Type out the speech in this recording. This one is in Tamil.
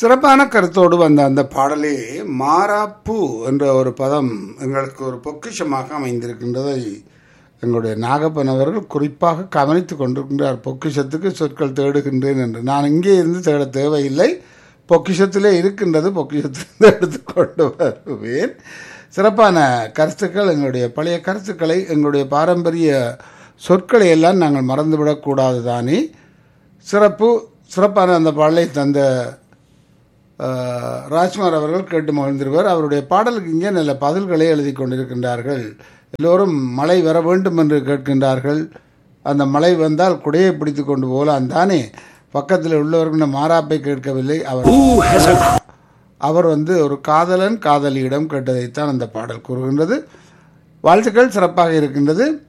சிறப்பான கருத்தோடு வந்த அந்த பாடலே மாறாப்பு என்ற ஒரு பதம் எங்களுக்கு ஒரு பொக்கிஷமாக அமைந்திருக்கின்றதை எங்களுடைய நாகப்பன் அவர்கள் குறிப்பாக கவனித்துக் கொண்டிருக்கின்றார் பொக்கிஷத்துக்கு சொற்கள் தேடுகின்றேன் என்று நான் இங்கே இருந்து தேட தேவையில்லை பொக்கிஷத்திலே இருக்கின்றது பொக்கிஷத்திலிருந்து எடுத்துக்கொண்டு வருவேன் சிறப்பான கருத்துக்கள் எங்களுடைய பழைய கருத்துக்களை எங்களுடைய பாரம்பரிய சொற்களை எல்லாம் நாங்கள் மறந்துவிடக்கூடாது தானே சிறப்பு சிறப்பான அந்த பாடலை தந்த அஹ், ராஜ்குமார் அவர்கள் கேட்டு மகிழ்ந்திருவர் அவருடைய பாடலுக்கு இங்கே நல்ல பதில்களை எழுதி கொண்டிருக்கின்றார்கள் எல்லோரும் மழை வர வேண்டும் என்று கேட்கின்றார்கள் அந்த மழை வந்தால் குடையை பிடித்து கொண்டு போகலாம் தானே பக்கத்தில் உள்ளவர்கள் மாறாப்பை கேட்கவில்லை அவர் அவர் வந்து ஒரு காதலன் காதலியிடம் கேட்டதைத்தான் அந்த பாடல் கூறுகின்றது வாழ்த்துக்கள் சிறப்பாக இருக்கின்றது